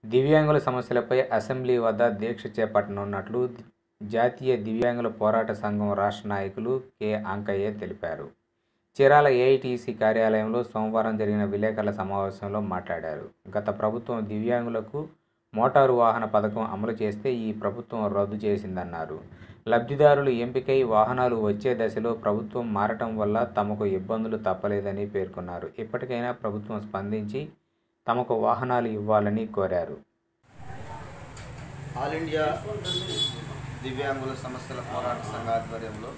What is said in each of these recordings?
దివ్యాంగుల సమస్యలపై అసెంబ్లీ వద్ద దీక్ష చేపట్టనున్నట్లు జాతీయ దివ్యాంగుల పోరాట సంఘం రాష్ట్ర నాయకులు కె అంకయ్య తెలిపారు చీరాల ఏఐటీసీ కార్యాలయంలో సోమవారం జరిగిన విలేకరుల సమావేశంలో మాట్లాడారు గత ప్రభుత్వం దివ్యాంగులకు మోటారు వాహన పథకం అమలు చేస్తే ఈ ప్రభుత్వం రద్దు చేసిందన్నారు లబ్ధిదారులు ఎంపికై వాహనాలు వచ్చే దశలో ప్రభుత్వం మారటం వల్ల తమకు ఇబ్బందులు తప్పలేదని పేర్కొన్నారు ఇప్పటికైనా ప్రభుత్వం స్పందించి తమకు వాహనాలు ఇవ్వాలని కోరారు ఆల్ ఇండియా దివ్యాంగుల సమస్యల పోరాట సంఘ ఆధ్వర్యంలో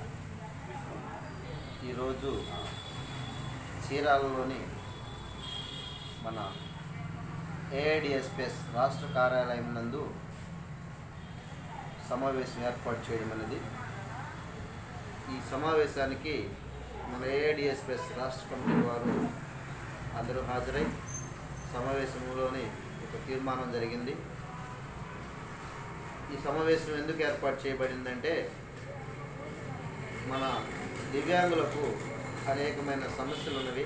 ఈరోజు చీరాలలోని మన ఏఐడిఎస్పిఎస్ రాష్ట్ర కార్యాలయం నందు సమావేశం ఏర్పాటు చేయడం అనేది ఈ సమావేశానికి మన ఏఐడిఎస్పిఎస్ రాష్ట్ర కమిటీ వారు అందరూ హాజరై సమావేశంలోని ఒక తీర్మానం జరిగింది ఈ సమావేశం ఎందుకు ఏర్పాటు చేయబడిందంటే మన దివ్యాంగులకు అనేకమైన సమస్యలు ఉన్నవి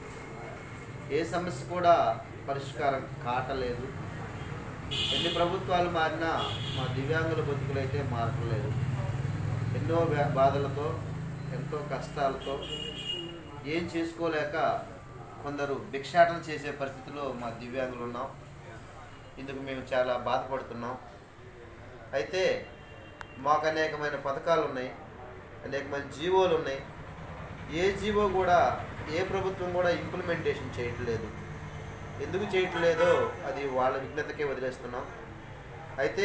ఏ సమస్య కూడా పరిష్కారం కాటలేదు ఎన్ని ప్రభుత్వాలు మారినా మా దివ్యాంగుల బతుకులైతే మారట్లేదు ఎన్నో వ్యా- బాధలతో ఎంతో కష్టాలతో ఏం చేసుకోలేక కొందరు భిక్షాటన చేసే పరిస్థితిలో మా దివ్యాంగులు ఉన్నాం ఇందుకు మేము చాలా బాధపడుతున్నాం అయితే మాకు అనేకమైన పథకాలు ఉన్నాయి అనేకమైన జీవోలు ఉన్నాయి ఏ జీవో కూడా ఏ ప్రభుత్వం కూడా ఇంప్లిమెంటేషన్ చేయట్లేదు ఎందుకు చేయట్లేదో అది వాళ్ళ విఘ్నతకే వదిలేస్తున్నాం అయితే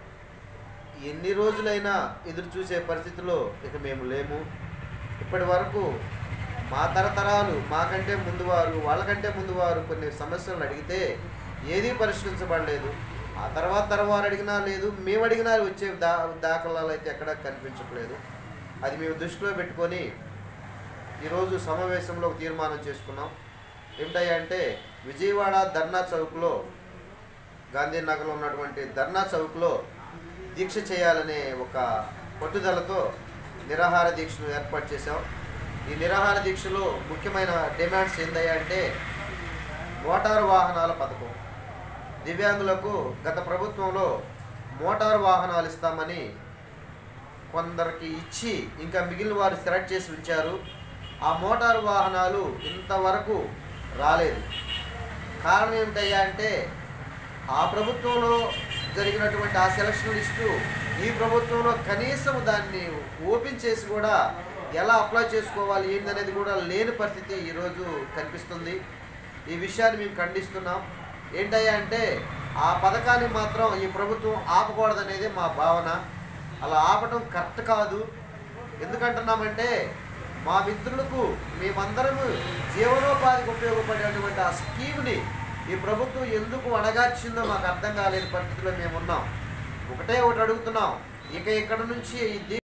ఎన్ని రోజులైనా ఎదురు చూసే పరిస్థితిలో ఇక మేము లేము ఇప్పటి వరకు మా తరతరాలు మాకంటే ముందు వారు వాళ్ళకంటే ముందు వారు కొన్ని సమస్యలను అడిగితే ఏదీ పరిష్కరించబడలేదు ఆ తర్వాత తర్వాత అడిగినా లేదు మేము అడిగినా వచ్చే దా దాఖలాలు అయితే ఎక్కడా కనిపించట్లేదు అది మేము దృష్టిలో పెట్టుకొని ఈరోజు సమావేశంలో ఒక తీర్మానం చేసుకున్నాం ఏమిటయ్యా అంటే విజయవాడ ధర్నా చౌక్లో గాంధీనగర్లో ఉన్నటువంటి ధర్నా చౌక్లో దీక్ష చేయాలనే ఒక పట్టుదలతో నిరాహార దీక్షను ఏర్పాటు చేశాం ఈ నిరాహార దీక్షలో ముఖ్యమైన డిమాండ్స్ ఏందయ్యా అంటే మోటారు వాహనాల పథకం దివ్యాంగులకు గత ప్రభుత్వంలో మోటారు వాహనాలు ఇస్తామని కొందరికి ఇచ్చి ఇంకా మిగిలిన వారు సెలెక్ట్ చేసి ఉంచారు ఆ మోటారు వాహనాలు ఇంతవరకు రాలేదు కారణం ఏమిటయ్యా అంటే ఆ ప్రభుత్వంలో జరిగినటువంటి ఆ సెలక్షన్ లిస్టు ఈ ప్రభుత్వంలో కనీసం దాన్ని ఓపెన్ చేసి కూడా ఎలా అప్లై చేసుకోవాలి ఏందనేది కూడా లేని పరిస్థితి ఈరోజు కనిపిస్తుంది ఈ విషయాన్ని మేము ఖండిస్తున్నాం ఏంటయ్యా అంటే ఆ పథకాన్ని మాత్రం ఈ ప్రభుత్వం ఆపకూడదనేది మా భావన అలా ఆపటం కరెక్ట్ కాదు ఎందుకంటున్నామంటే మా మిత్రులకు మేమందరము జీవనోపాధికి ఉపయోగపడేటువంటి ఆ స్కీమ్ని ఈ ప్రభుత్వం ఎందుకు అణగార్చిందో మాకు అర్థం కాలేని పరిస్థితిలో మేము ఉన్నాం ఒకటే ఒకటి అడుగుతున్నాం ఇక ఇక్కడ నుంచి ఈ